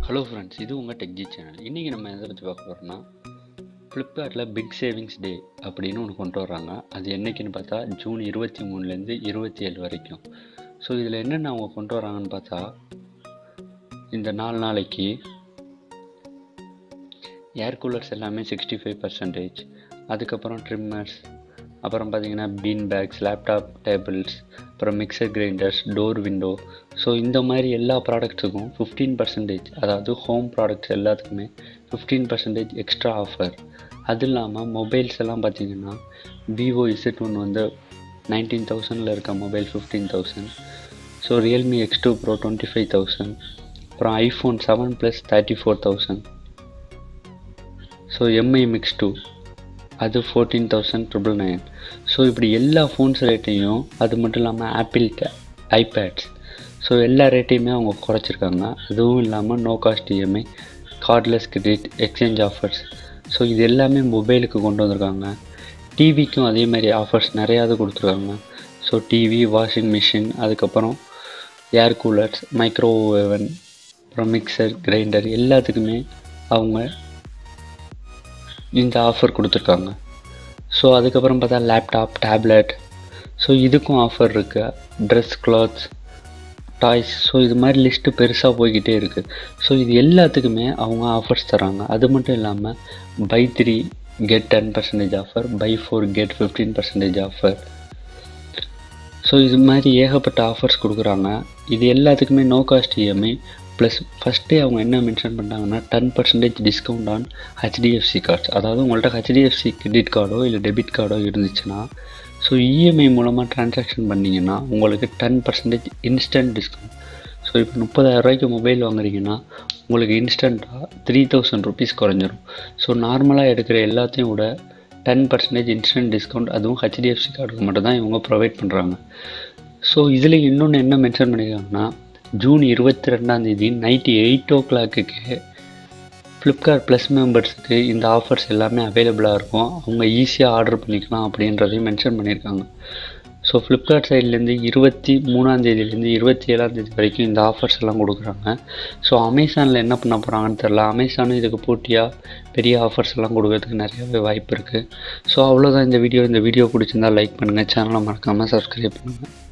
hello friends இது உங்கள் டெக்ஜி channel இன்றைக்கி நம்ம எதை பற்றி பார்க்க போகிறோம்னா ஃப்ளிப்கார்ட்டில் பிக் சேவிங்ஸ் டே அப்படின்னு ஒன்று கொண்டு வர்றாங்க அது என்னைக்குன்னு பார்த்தா ஜூன் இருபத்தி மூணுலேருந்து இருபத்தி ஏழு வரைக்கும் ஸோ இதில் என்னென்ன அவங்க கொண்டு வராங்கன்னு பார்த்தா இந்த நாலு நாளைக்கு ஏர் கூலர்ஸ் எல்லாமே சிக்ஸ்டி ஃபைவ் பர்சன்டேஜ் அதுக்கப்புறம் ட்ரிம்மர்ஸ் அப்புறம் பார்த்தீங்கன்னா பீன் பேக்ஸ் லேப்டாப் டேபிள்ஸ் அப்புறம் mixer grinders door window so இந்த மாதிரி எல்லா ப்ராடக்ட்ஸுக்கும் ஃபிஃப்டீன் பர்சன்டேஜ் அதாவது ஹோம் ப்ராடக்ட்ஸ் எல்லாத்துக்குமே ஃபிஃப்டீன் பர்சன்டேஜ் எக்ஸ்ட்ரா ஆஃபர் அது இல்லாமல் மொபைல்ஸ் எல்லாம் பார்த்தீங்கன்னா விவோ இசட் ஒன் வந்து நைன்டீன் தௌசண்டில் இருக்க mobile fifteen thousand so Realme X two pro twenty five thousand அப்புறம் iPhone seven plus thirty four thousand so Mi mix two அது fourteen thousand triple nine so இப்படி எல்லா phones ரேட்டையும் அது மட்டும் இல்லாமல் ஆப்பிள் ஐபேட்ஸ் ஸோ எல்லா ரேட்டையுமே அவங்க குறைச்சிருக்காங்க அதுவும் இல்லாமல் no cost EMI cardless credit exchange offers so இது எல்லாமே மொபைலுக்கு கொண்டு வந்திருக்காங்க டிவிக்கும் அதே மாதிரி ஆஃபர்ஸ் நிறையாது கொடுத்துருக்காங்க ஸோ டிவி வாஷிங் மிஷின் அதுக்கப்புறம் ஏர் கூலர்ஸ் மைக்ரோ ஓவன் அப்புறம் மிக்சர் கிரைண்டர் எல்லாத்துக்குமே அவங்க இந்த ஆஃபர் கொடுத்துருக்காங்க ஸோ அதுக்கப்புறம் பார்த்தா லேப்டாப் டேப்லெட் ஸோ இதுக்கும் ஆஃபர் இருக்குது ட்ரெஸ் கிளாத்ஸ் டாய்ஸ் ஸோ இது மாதிரி லிஸ்ட்டு பெருசாக போய்கிட்டே இருக்குது ஸோ இது எல்லாத்துக்குமே அவங்க ஆஃபர்ஸ் தராங்க அது மட்டும் இல்லாமல் buy three get ten percentage offer buy four get fifteen percentage offer so இது மாதிரி ஏகப்பட்ட ஆஃபர்ஸ் கொடுக்குறாங்க இது எல்லாத்துக்குமே நோ காஸ்ட் இஎம்ஐ ப்ளஸ் ஃபஸ்ட்டே அவங்க என்ன மென்ஷன் பண்ணாங்கன்னா ten percentage discount on HDFC cards அதாவது உங்கள்கிட்ட ஹெச்டிஎஃப்சி கிரெடிட் கார்டோ இல்லை டெபிட் கார்டோ இருந்துச்சுன்னா ஸோ இஎம்ஐ மூலமாக ட்ரான்சாக்ஷன் பண்ணிங்கன்னா உங்களுக்கு ten percentage instant discount so இப்போ முப்பதாயிரம் ரூபாய்க்கு மொபைல் வாங்குறீங்கன்னா உங்களுக்கு இன்ஸ்டண்ட்டாக த்ரீ தௌசண்ட் ருபீஸ் குறைஞ்சிரும் ஸோ நார்மலாக எடுக்கிற எல்லாத்தையும் விட டென் பர்சன்டேஜ் இன்ஸ்டன்ட் டிஸ்கவுண்ட் அதுவும் ஹெச்டிஎஃப்சி கார்டுக்கு மட்டும் தான் இவங்க ப்ரொவைட் பண்ணுறாங்க ஸோ இதில் இன்னொன்று என்ன மென்ஷன் பண்ணியிருக்காங்கன்னா ஜூன் இருபத்தி ரெண்டாந்தேதி நைட்டு எயிட் ஓ கிளாக்குக்கு ஃப்ளிப்கார்ட் ப்ளஸ் மெம்பர்ஸுக்கு இந்த ஆஃபர்ஸ் எல்லாமே அவைலபிளாக இருக்கும் அவங்க ஈஸியாக ஆர்டர் பண்ணிக்கலாம் அப்படின்றதையும் மென்ஷன் பண்ணியிருக்காங்க ஸோ ஃப்ளிப்கார்ட் சைட்லேருந்து இருபத்தி மூணாந்தேதியிலேருந்து இருபத்தி ஏழாந்தேதி வரைக்கும் இந்த ஆஃபர்ஸ் எல்லாம் கொடுக்குறாங்க ஸோ அமேசானில் என்ன பண்ண போகிறாங்கன்னு தெரில அமேசானும் இதுக்கு போட்டியாக பெரிய ஆஃபர்ஸ் எல்லாம் கொடுக்கறதுக்கு நிறையவே வாய்ப்பு இருக்குது ஸோ அவ்வளோதான் இந்த வீடியோ இந்த வீடியோ பிடிச்சிருந்தா லைக் பண்ணுங்கள் சேனலை மறக்காமல் சப்ஸ்கிரைப் பண்ணுங்கள்